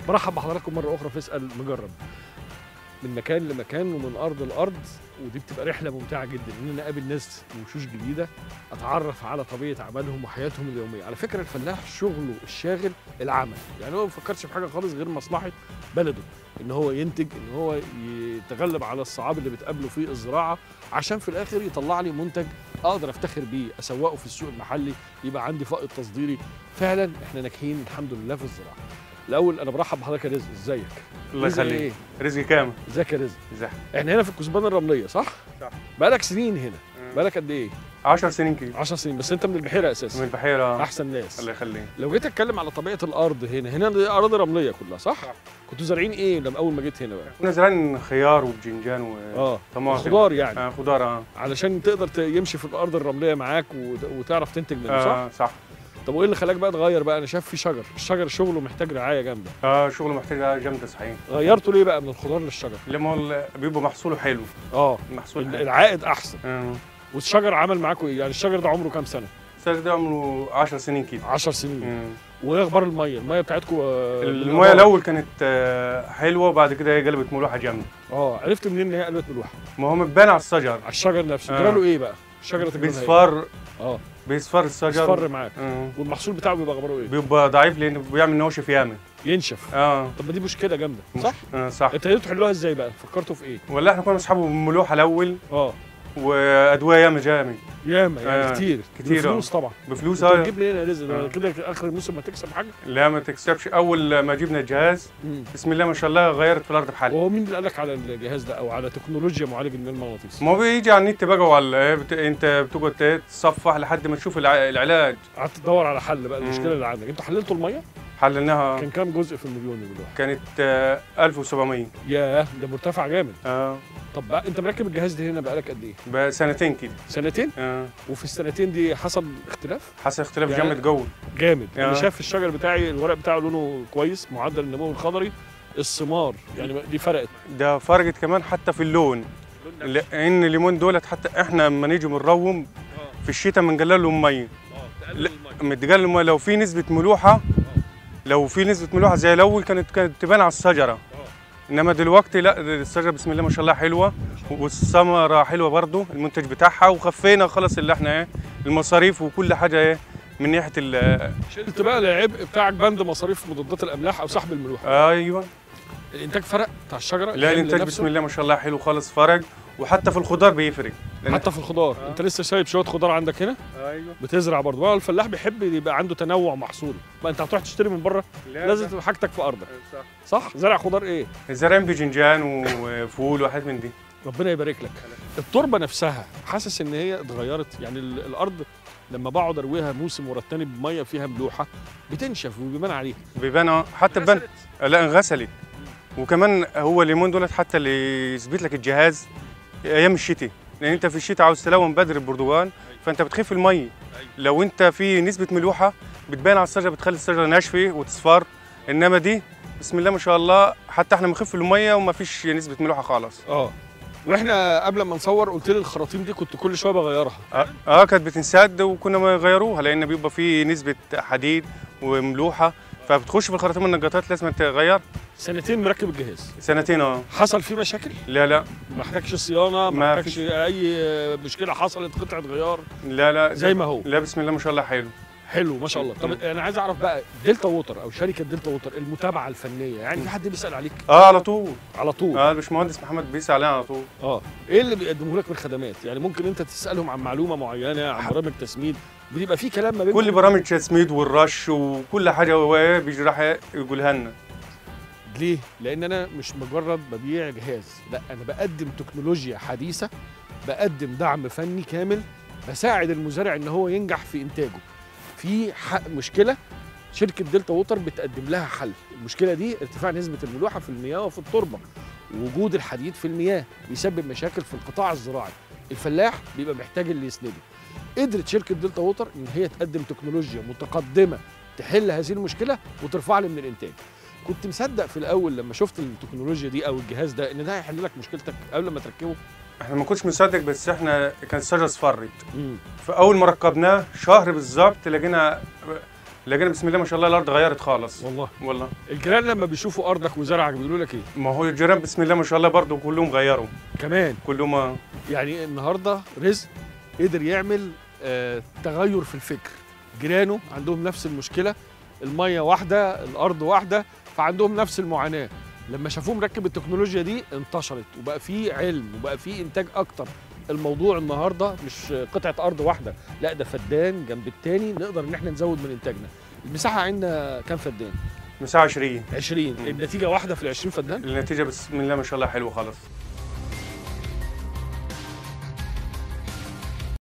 برحب بحضراتكم مره اخرى في اسال مجرب من مكان لمكان ومن ارض لارض ودي بتبقى رحله ممتعه جدا ان انا اقابل ناس وشوش جديده اتعرف على طبيعه عملهم وحياتهم اليوميه على فكره الفلاح شغله الشاغل العمل يعني هو ما بيفكرش في حاجه خالص غير مصلحه بلده ان هو ينتج ان هو يتغلب على الصعاب اللي بتقابله في الزراعه عشان في الاخر يطلع لي منتج اقدر افتخر بيه اسوقه في السوق المحلي يبقى عندي فائض تصديري فعلا احنا ناجحين الحمد لله في الزراعه الاول انا برحب بحضرتك يا رزق ازيك الله رزق يخليك ايه رزق كامل ازيك يا رزق ازاي احنا هنا في الكثبان الرمليه صح صح. بقالك سنين هنا بقالك قد ايه 10 سنين كده 10 سنين بس انت من البحيره من اساسا البحيره احسن ناس الله يخليك لو جيت اتكلم على طبيعه الارض هنا هنا دي اراضي رمليه كلها صح صح. كنتوا زارعين ايه لما اول ما جيت هنا بقى كنا زارعين خيار وباذنجان و اه طماطم خضار يعني آه خضار اه علشان تقدر ت- يمشي في الارض الرمليه معاك وت- وتعرف تنتج منه صح آه صح طب وايه اللي خلاك بقى تغير بقى انا شايف في شجر الشجر شغله محتاج رعايه جامده اه شغله محتاج جامده صحيح غيرته ليه بقى من الخضار للشجر لما هو ال- بيبقى محصوله حلو اه محصول ال- حلو العائد احسن آه. والشجر عمل معاكم ايه يعني الشجر ده عمره كام سنه السنة ده عمره 10 سنين كده 10 سنين آه. وايه اخبار الميه الميه بتاعتكم آه، المايه الاول كانت آه، حلوه وبعد كده هي قلبت ملوحه جامده اه عرفت منين ان هي قلبت ملوحه ما هو متبان على الشجر على الشجر نفسه آه. جرى له ايه بقى الشجره تجرى بيصفر اه بيصفر الشجر بيصفر معاك آه. والمحصول بتاعه بيبقى اخباره ايه بيبقى ضعيف لانه بيعمل نوشف ياما ينشف اه طب ما دي مشكله جامده مش- صح آه صح ابتديتوا تحلوها ازاي بقى فكرتوا في ايه ولا احنا كنا اصحابه ملوحه الاول اه وادويه ياما جامد ياما يعني آه، كتير كتير، فلوس طبعا بفلوس انت آه. بتجيب منين يا رزق ده آه. كده اخر الموسم ما تكسب حاجه لا ما تكسبش اول ما جبنا الجهاز بسم الله ما شاء الله غيرت في الارض بحالها وهو مين اللي قال لك على الجهاز ده او على تكنولوجيا معالج المياه المغناطيسي ما هو بيجي على النت بقى ولا بت... انت بتقعد تصفح لحد ما تشوف الع... العلاج قعدت تدور على حل بقى مم. المشكله اللي عندك انتوا حللتوا الميه حللناها كان كام جزء في المليون الملوحه كانت آه، 1700 ياه ده مرتفع جامد اه طب بقى انت مركب الجهاز ده هنا بقالك قد ايه بقى سنتين كده سنتين اه وفي السنتين دي حصل اختلاف حصل اختلاف يعني- جامد جوه جامد انا آه. شايف الشجر بتاعي الورق بتاعه لونه كويس معدل النمو الخضري الثمار يعني دي فرقت ده فرقت كمان حتى في اللون لان الليمون دولت حتى احنا لما نيجي بنروم في الشتاء بنقلل لهم ميه لا. متقلل الميه لو في نسبه ملوحه لو في نسبه ملوحه زي الاول كانت كانت تبان على الشجره انما دلوقتي لا الشجره بسم الله ما شاء الله حلوه والثمره حلوه برضو المنتج بتاعها وخفينا خلاص اللي احنا ايه المصاريف وكل حاجه ايه من ناحيه ال- شلت بقى العبء بتاعك بند مصاريف مضادات الاملاح او سحب الملوحه ايوه الانتاج فرق بتاع الشجره لا الحمل الانتاج نفسه؟ بسم الله ما شاء الله حلو خالص فرق وحتى في الخضار بيفرق لأن- حتى في الخضار آه. انت لسه سايب شويه خضار عندك هنا ايوه بتزرع برضه بقى الفلاح بيحب يبقى عنده تنوع محصول ما انت هتروح تشتري من بره لازم تبقى حاجتك في ارضك صح زرع خضار ايه زرعين باذنجان وفول وحاجات من دي ربنا يبارك لك التربه نفسها حاسس ان هي اتغيرت يعني ال- الارض لما بقعد ارويها موسم ورا التاني بميه فيها ملوحه بتنشف وبيبان عليها بيبان آه، حتى بان لا انغسلت وكمان هو الليمون دولت حتى اللي يثبت لك الجهاز ايام الشتاء لان انت في الشتاء عاوز تلون بدري البرتقال فانت بتخف الميه لو انت في نسبه ملوحه بتبان على الشجره بتخلي الشجره ناشفه وتصفر انما دي بسم الله ما شاء الله حتى احنا بنخف الميه وما فيش نسبه ملوحه خالص اه واحنا قبل ما نصور قلت لي الخراطيم دي كنت كل شويه بغيرها اه, آه كانت بتنسد وكنا ما يغيروها لان بيبقى في نسبه حديد وملوحه فبتخش في الخراطيم النجاتات لازم تغير سنتين مركب الجهاز سنتين اه حصل فيه مشاكل لا لا ما احتاجش صيانه ما ما احتاجش اي مشكله حصلت قطعه غيار لا لا زي ما هو لا بسم الله ما شاء الله حلو حلو ما شاء الله طب انا عايز اعرف بقى دلتا ووتر او شركه دلتا ووتر المتابعه الفنيه يعني في حد بيسال عليك اه على طول على طول اه الباشمهندس محمد بيسأل علينا على طول اه ايه اللي بيقدموه لك من خدمات يعني ممكن انت تسالهم عن معلومه معينه عن برامج تسميد بيبقى في كلام ما بينكم كل برامج تسميد والرش وكل حاجه هو ايه بيجي راح يقولها لنا ليه لان انا مش مجرد ببيع جهاز لا انا بقدم تكنولوجيا حديثه بقدم دعم فني كامل بساعد المزارع ان هو ينجح في انتاجه في حق مشكله شركه دلتا ووتر بتقدم لها حل المشكله دي ارتفاع نسبه الملوحه في المياه وفي التربه وجود الحديد في المياه بيسبب مشاكل في القطاع الزراعي الفلاح بيبقى محتاج اللي يسنده قدرت شركه دلتا ووتر ان هي تقدم تكنولوجيا متقدمه تحل هذه المشكله وترفع لي من الانتاج كنت مصدق في الاول لما شفت التكنولوجيا دي او الجهاز ده ان ده هيحل لك مشكلتك قبل ما تركبه احنا ما كنتش مصدق بس احنا كانت الشجره اصفرت امم فاول ما ركبناه شهر بالظبط لقينا لقينا بسم الله ما شاء الله الارض غيرت خالص والله والله الجيران لما بيشوفوا ارضك وزرعك بيقولوا لك ايه ما هو الجيران بسم الله ما شاء الله برضه كلهم غيروا كمان كلهم آه، يعني النهارده رزق قدر يعمل آه تغير في الفكر جيرانه عندهم نفس المشكله الميه واحده الارض واحده فعندهم نفس المعاناه لما شافوه مركب التكنولوجيا دي انتشرت وبقى في علم وبقى في انتاج اكتر الموضوع النهارده مش قطعه ارض واحده لا ده فدان جنب التاني نقدر ان احنا نزود من انتاجنا المساحه عندنا كام فدان مساحه 20 20 النتيجه واحده في ال 20 فدان النتيجه بسم الله ما شاء الله حلوه خالص